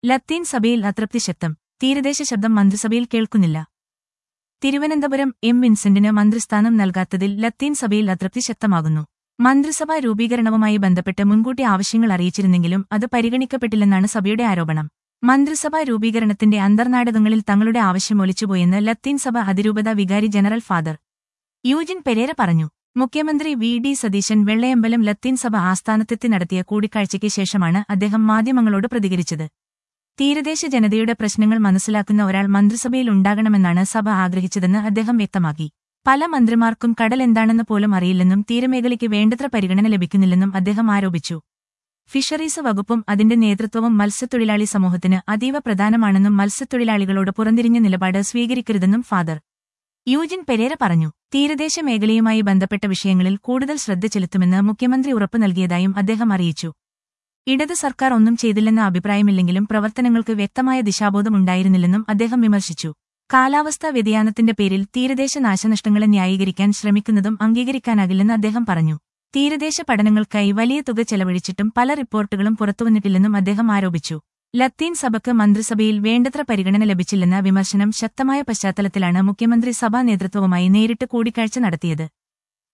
ലത്തീൻ സഭയിൽ അതൃപ്തി ശക്തം തീരദേശ ശബ്ദം മന്ത്രിസഭയിൽ കേൾക്കുന്നില്ല തിരുവനന്തപുരം എം വിൻസെന്റിന് മന്ത്രിസ്ഥാനം നൽകാത്തതിൽ ലത്തീൻ സഭയിൽ അതൃപ്തി ശക്തമാകുന്നു മന്ത്രിസഭാ രൂപീകരണവുമായി ബന്ധപ്പെട്ട് മുൻകൂട്ടി ആവശ്യങ്ങൾ അറിയിച്ചിരുന്നെങ്കിലും അത് പരിഗണിക്കപ്പെട്ടില്ലെന്നാണ് സഭയുടെ ആരോപണം മന്ത്രിസഭാ രൂപീകരണത്തിന്റെ അന്തർനാടകങ്ങളിൽ തങ്ങളുടെ ആവശ്യം ഒലിച്ചുപോയെന്ന് ലത്തീൻ സഭ അതിരൂപത വികാരി ജനറൽ ഫാദർ യൂജിൻ പെരേര പറഞ്ഞു മുഖ്യമന്ത്രി വി ഡി സതീശൻ വെള്ളയമ്പലം ലത്തീൻ സഭ ആസ്ഥാനത്തെത്തി നടത്തിയ കൂടിക്കാഴ്ചയ്ക്ക് ശേഷമാണ് അദ്ദേഹം മാധ്യമങ്ങളോട് പ്രതികരിച്ചത് തീരദേശ ജനതയുടെ പ്രശ്നങ്ങൾ മനസ്സിലാക്കുന്ന ഒരാൾ മന്ത്രിസഭയിൽ ഉണ്ടാകണമെന്നാണ് സഭ ആഗ്രഹിച്ചതെന്ന് അദ്ദേഹം വ്യക്തമാക്കി പല മന്ത്രിമാർക്കും കടൽ എന്താണെന്ന് പോലും അറിയില്ലെന്നും തീരമേഖലയ്ക്ക് വേണ്ടത്ര പരിഗണന ലഭിക്കുന്നില്ലെന്നും അദ്ദേഹം ആരോപിച്ചു ഫിഷറീസ് വകുപ്പും അതിന്റെ നേതൃത്വവും മത്സ്യത്തൊഴിലാളി സമൂഹത്തിന് അതീവ പ്രധാനമാണെന്നും മത്സ്യത്തൊഴിലാളികളോട് പുറന്തിരിഞ്ഞ നിലപാട് സ്വീകരിക്കരുതെന്നും ഫാദർ യൂജിൻ പെരേര പറഞ്ഞു തീരദേശ മേഖലയുമായി ബന്ധപ്പെട്ട വിഷയങ്ങളിൽ കൂടുതൽ ശ്രദ്ധ ചെലുത്തുമെന്ന് മുഖ്യമന്ത്രി ഉറപ്പു നൽകിയതായും അദ്ദേഹം അറിയിച്ചു ഇടത് സർക്കാർ ഒന്നും ചെയ്തില്ലെന്ന അഭിപ്രായമില്ലെങ്കിലും പ്രവർത്തനങ്ങൾക്ക് വ്യക്തമായ ദിശാബോധം ഉണ്ടായിരുന്നില്ലെന്നും അദ്ദേഹം വിമർശിച്ചു കാലാവസ്ഥാ വ്യതിയാനത്തിന്റെ പേരിൽ തീരദേശ നാശനഷ്ടങ്ങളെ ന്യായീകരിക്കാൻ ശ്രമിക്കുന്നതും അംഗീകരിക്കാനാകില്ലെന്ന് അദ്ദേഹം പറഞ്ഞു തീരദേശ പഠനങ്ങൾക്കായി വലിയ തുക ചെലവഴിച്ചിട്ടും പല റിപ്പോർട്ടുകളും പുറത്തുവന്നിട്ടില്ലെന്നും അദ്ദേഹം ആരോപിച്ചു ലത്തീൻ സഭയ്ക്ക് മന്ത്രിസഭയിൽ വേണ്ടത്ര പരിഗണന ലഭിച്ചില്ലെന്ന വിമർശനം ശക്തമായ പശ്ചാത്തലത്തിലാണ് മുഖ്യമന്ത്രി സഭാ നേതൃത്വവുമായി നേരിട്ട് കൂടിക്കാഴ്ച നടത്തിയത്